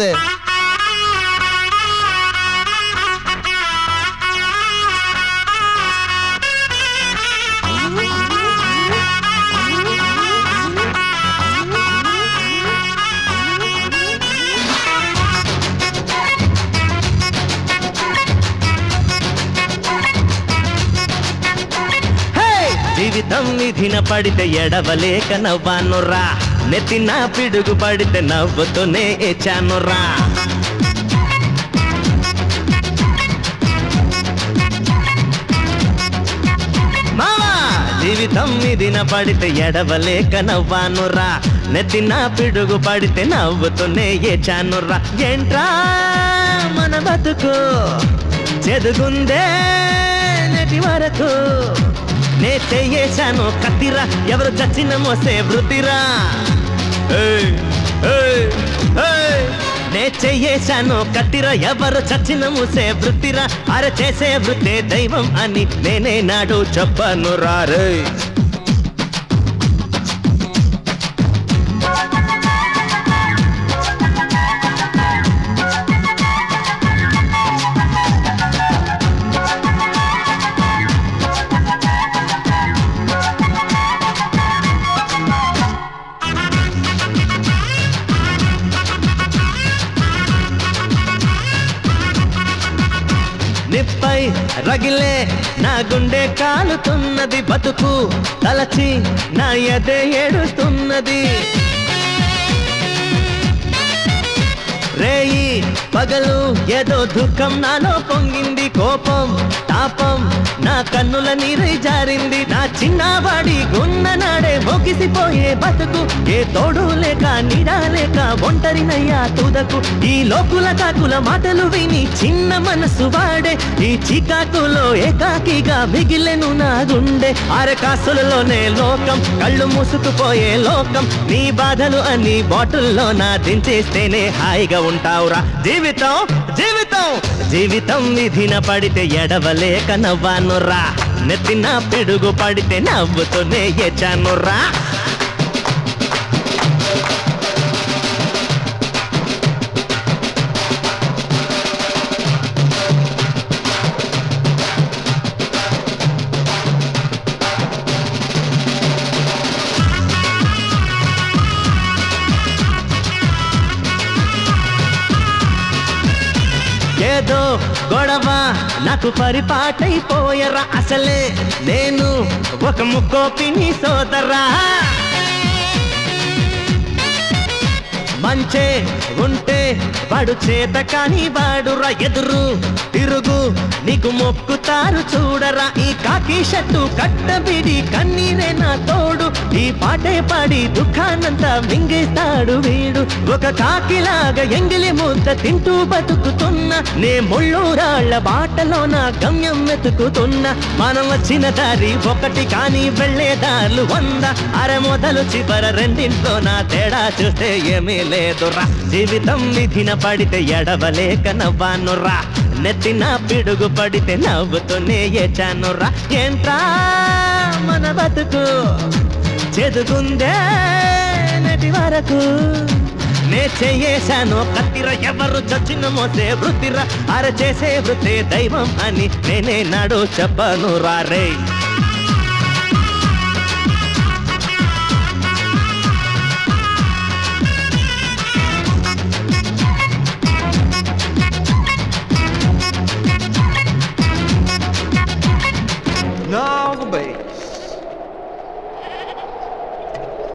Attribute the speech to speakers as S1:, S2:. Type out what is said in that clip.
S1: నమస్తే
S2: హే! జీవితం విధిన పడితే ఎడవలేక నవ్వానురా నెత్తిన పిడుగు పడితే నవ్వుతూనే ఏచానురా మావా జీవితం విధిన పడితే ఎడవలేక నవ్వానురా నెత్తిన పిడుగు పడితే నవ్వుతూనే ఏచానురా ఏంట్రా మన బతుకు చెదుగుందే నేటి వరకు నే చెయ్యేశాను కత్తిరా ఎవరు చచ్చిన మోసే వృత్తిరా ఏయ్, ఏయ్, ఏయ్. నే చెయ్యేశాను కత్తిరా ఎవరు చచ్చిన మూసే వృత్తిరా అర చేసే వృత్తే దైవం అని నేనే నాడు చెప్పను రే నిప్పై రగిలే నా గుండె కాలుతున్నది బతుకు తలచి నా ఎదే ఏడుస్తున్నది రేయి పగలు ఏదో దుఃఖం నాలో పొంగింది కోపం తాపం నా కన్నుల నీరై జారింది నా చిన్నవాడి గున్న నాడే మొగిసిపోయే బతుకు ఏ తోడు లేక నీడా లేక ఒంటరినయ్యా తుదకు ఈ లోకుల కాకుల మాటలు విని చిన్న మనసు వాడే ఈ చికాకులో ఏకాకిగా మిగిలెను నా గుండె అరకాసులలోనే లోకం కళ్ళు మూసుకుపోయే లోకం నీ బాధలు అన్ని బాటిల్లో నా దించేస్తేనే హాయిగా ఉంటావురా జీవితం జీవితం జీవితం విధిన పడితే ఎడవలేక నవ్వానురా నెత్తిన పిడుగు పడితే నవ్వుతూనే ఏచానురా ఏదో గొడవ నాకు పరిపాటైపోయరా అసలే నేను ఒక ముక్కోపిని సోదరా మంచే ఉంటే వాడు చేత కాని వాడురా ఎదురు తిరుగు నీకు మొక్కుతారు చూడరా ఈ కాకి షట్టు కట్టబిడి కన్నీరే నా తోడు ఈ పాటే పాడి దుఃఖాన్నంతా మింగేస్తాడు వీడు ఒక కాకిలాగా ఎంగిలి ముద్ద తింటూ బతుకుతున్నా నే ముళ్ళు రాళ్ల బాటలో నా గమ్యం వెతుకుతున్నా మనం వచ్చిన దారి ఒకటి కానీ వెళ్ళే దారులు వంద అర మొదలు చివర రెండింట్లో నా తేడా చూస్తే ఏమీ లేదురా జీవితం విధిన పడితే ఎడవలేక నవ్వానురా నెత్తిన పిడుగు పడితే నవ్వుతూనే ఏచానురా ఏంట్రా మన బతుకు చెదుగుందే నటి వరకు నే చెయ్యేశాను కత్తిర ఎవరు చచ్చిన మోసే వృత్తిరా అర చేసే వృత్తే దైవం అని నేనే నాడు చెప్పను రే